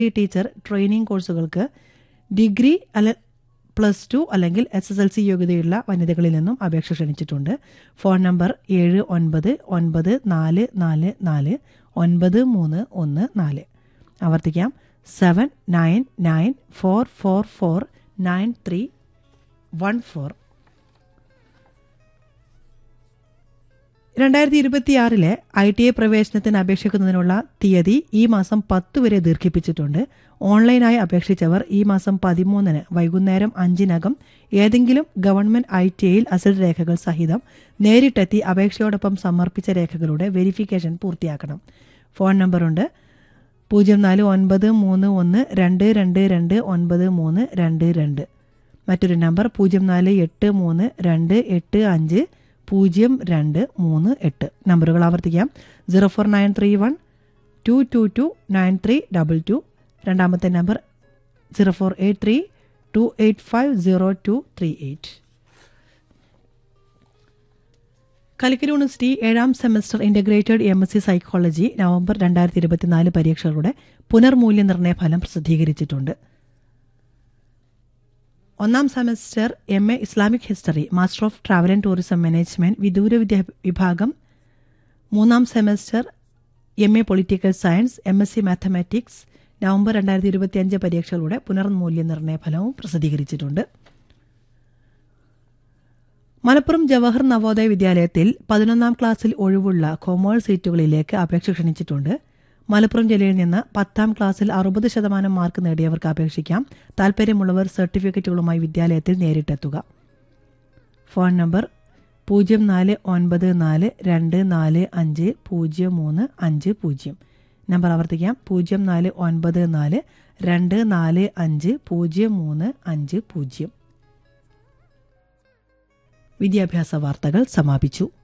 teacher training കോഴ്സുകൾക്ക് degree അല്ല plus two അല്ലെങ്കിൽ എസ് എസ് എൽ സി യോഗ്യതയുള്ള വനിതകളിൽ നിന്നും അപേക്ഷ ക്ഷണിച്ചിട്ടുണ്ട് ഫോൺ നമ്പർ ഏഴ് ഒൻപത് ഒൻപത് നാല് നാല് നാല് ഒൻപത് മൂന്ന് ഒന്ന് നാല് ആവർത്തിക്കാം seven nine nine four four four nine three one four രണ്ടായിരത്തി ഇരുപത്തിയാറിലെ ഐ ടി ഐ പ്രവേശനത്തിന് അപേക്ഷിക്കുന്നതിനുള്ള തീയതി ഈ മാസം പത്ത് വരെ ദീർഘിപ്പിച്ചിട്ടുണ്ട് ഓൺലൈനായി അപേക്ഷിച്ചവർ ഈ മാസം പതിമൂന്നിന് വൈകുന്നേരം അഞ്ചിനകം ഏതെങ്കിലും ഗവൺമെന്റ് ഐ ടി ഐയിൽ അസൽ രേഖകൾ സഹിതം നേരിട്ടെത്തി അപേക്ഷയോടൊപ്പം സമർപ്പിച്ച രേഖകളുടെ വെരിഫിക്കേഷൻ പൂർത്തിയാക്കണം ഫോൺ നമ്പറുണ്ട് പൂജ്യം നാല് ഒൻപത് മൂന്ന് ഒന്ന് രണ്ട് രണ്ട് രണ്ട് ഒൻപത് മൂന്ന് രണ്ട് രണ്ട് മറ്റൊരു നമ്പർ പൂജ്യം നാല് എട്ട് മൂന്ന് രണ്ട് എട്ട് അഞ്ച് പൂജ്യം രണ്ട് മൂന്ന് എട്ട് നമ്പറുകൾ ആവർത്തിക്കാം zero four nine three one two two two nine three double two രണ്ടാമത്തെ number zero four eight three two eight five zero two three eight Calicut university ഏഴാം semester integrated M S C psychology November രണ്ടായിരത്തി ഇരുപത്തിനാല് പരീക്ഷകളുടെ പുനർമൂല്യനിർണ്ണയ ഫലം പ്രസിദ്ധീകരിച്ചിട്ടുണ്ട് ഒന്നാം semester M A Islamic history master of travel and tourism management വിദൂര വിദ്യാ വിഭാഗം മൂന്നാം semester M A political science M S C mathematics November രണ്ടായിരത്തി ഇരുപത്തിയഞ്ച് പരീക്ഷകളുടെ പുനർമൂല്യനിർണ്ണയ ഫലവും പ്രസിദ്ധീകരിച്ചിട്ടുണ്ട് മലപ്പുറം ജവഹർ നവോദയ വിദ്യാലയത്തിൽ പതിനൊന്നാം ക്ലാസ്സിൽ ഒഴിവുള്ള കൊമേഴ്സ് സീറ്റുകളിലേക്ക് അപേക്ഷ ക്ഷണിച്ചിട്ടുണ്ട് മലപ്പുറം ജില്ലയിൽ നിന്ന് പത്താം ക്ലാസ്സിൽ അറുപത് ശതമാനം മാർക്ക് നേടിയവർക്ക് അപേക്ഷിക്കാം താൽപ്പര്യമുള്ളവർ സർട്ടിഫിക്കറ്റുകളുമായി വിദ്യാലയത്തിൽ നേരിട്ടെത്തുക ഫോൺ നമ്പർ പൂജ്യം നാല് ഒൻപത് നാല് രണ്ട് നാല് അഞ്ച് പൂജ്യം മൂന്ന് അഞ്ച് പൂജ്യം നമ്പർ ആവർത്തിക്കാം പൂജ്യം നാല് ഒൻപത് നാല് രണ്ട് നാല് അഞ്ച് പൂജ്യം മൂന്ന് അഞ്ച് പൂജ്യം വിദ്യാഭ്യാസ വാർത്തകൾ സമാപിച്ചു